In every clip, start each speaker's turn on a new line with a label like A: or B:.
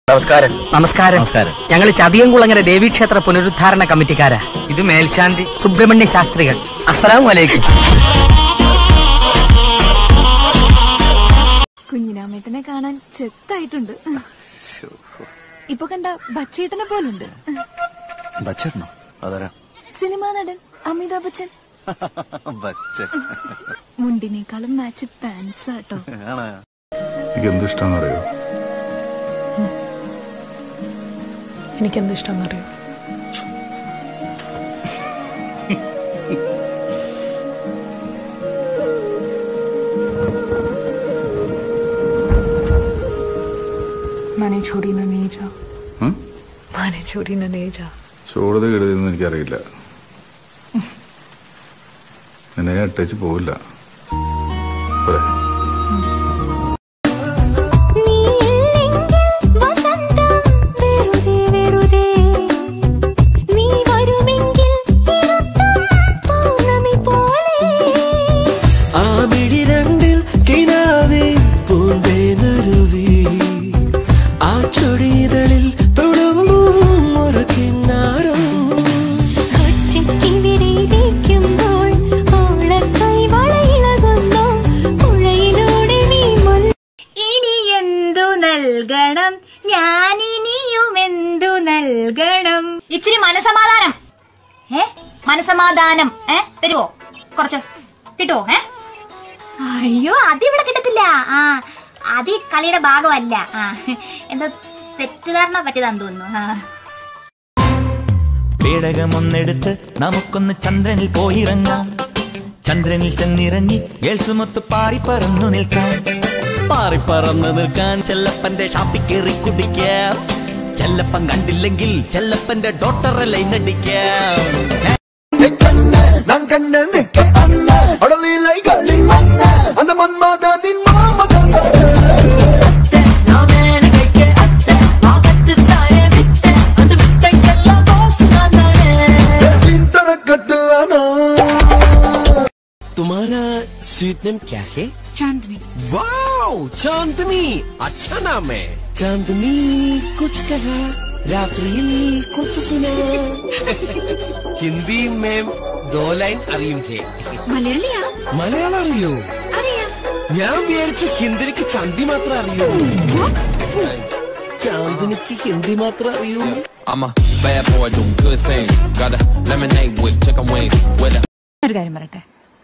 A: നമസ്കാരം
B: നമസ്കാരം
A: നമസ്കാരം.
B: ഞങ്ങൾ ചതിയംകുളങ്ങര ദേവീക്ഷേത്ര പുനരുദ്ധാരണ കമ്മിറ്റിക്കാരാ
A: ഇത് മേൽശാന്തി
B: സുബ്രഹ്മണ്യ ശാസ്ത്രികൾ അസ്സലാം വലൈക്കും
C: കുഞ്ഞിരാമേട്ടനെ കാണാൻ ചെത്തായിട്ടുണ്ട് ഇപ്പൊ കണ്ട ബച്ചേട്ടനെ പോലുണ്ട്
D: ബച്ചേട്ടനോ അതാരാ
C: സിനിമാ നടൻ അമിതാഭ് ബച്ചൻ
D: ബച്ചൻ
C: മുണ്ടിനേക്കാളും മാച്ച് പാൻസ് ആട്ടോ
D: ആണോ
E: എനിക്ക് എന്ത് ഇഷ്ടമാണെന്നറിയോ
F: എനിക്കെന്ത് ഇഷ്ടമെന്നറിയോ मैंने छोड़ी ना नहीं जा
E: ഉം?
F: मैंने छोड़ी ना नहीं जा
E: ചോടത് കെടുതെന്ന് എനിക്കറിയില്ല നിന്നെ ഞാൻ ഇട്ടേച്ച് പോവില്ല പോരെ
G: ആ മിഴി രണ്ടിൽ കിനാവേ പൂന്തേനരുവി ആ ചൊടിതളിൽ തുളുമ്പും ഒരു കിന്നാരം
H: ഇനി എന്തു നൽകണം ഞാനിനിയും എന്തു നൽകണം ഇച്ചിരി മനസമാധാനം ഏ മനസമാധാനം ഏ തരുവോ കുറച്ച് കിട്ടുവോ ഏ അയ്യോ അത് ഇവിടെ കിട്ടത്തില്ല ആ അത് ഈ കളിയുടെ ഭാഗമല്ല ആ എന്തോ തെറ്റിദ്ധാരണ പറ്റിയതാന്ന് തോന്നുന്നു ആ
I: പേടകമൊന്നെടുത്ത് നമുക്കൊന്ന് ചന്ദ്രനിൽ പോയിറങ്ങാം ചന്ദ്രനിൽ ചെന്നിറങ്ങി ഗേൾസുമൊത്ത് പാറി പറന്നു നിൽക്കാം
G: പാറിപ്പറന്ന് നിൽക്കാൻ ചെല്ലപ്പന്റെ ഷാപ്പിൽ കയറി കുടിക്കാം ചെല്ലപ്പൻ കണ്ടില്ലെങ്കിൽ ചെല്ലപ്പന്റെ ഡോക്ടറെ ലൈൻ അടിക്കാം
J: அந்த மன்மதனின் மாமகன்
G: तुम्हारा स्वीट नेम क्या है चांदनी वाओ चांदनी अच्छा नाम है चांदनी कुछ कहा रात्रि कुछ सुना हिंदी में दो लाइन അറിയും ഹേ
H: മലയാളിയാ
G: മലയാളം അറിയോ
H: അറിയാം
G: ഞാൻ വിചാരിച്ചു ഹിന്ദിക്ക് ചന്തി മാത്രം അറിയൂ ചാന്ദിനിക്ക് ഹിന്ദി മാത്രം അറിയൂ
K: I'm a bad boy doing good things. Got a lemonade with chicken wings with a
F: ഒരു കാര്യം പറയട്ടെ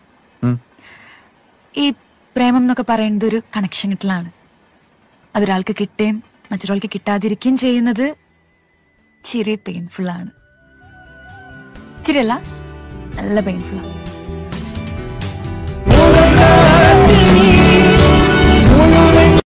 F: ഈ പ്രേമം എന്നൊക്കെ പറയുന്നത് ഒരു കണക്ഷൻ കിട്ടലാണ് അതൊരാൾക്ക് കിട്ടുകയും മറ്റൊരാൾക്ക് കിട്ടാതിരിക്കുകയും ചെയ്യുന്നത് ചിരി പെയിൻഫുൾ ആണ് ചിരിയല്ല നല്ല പെയിൻഫുൾ ആണ്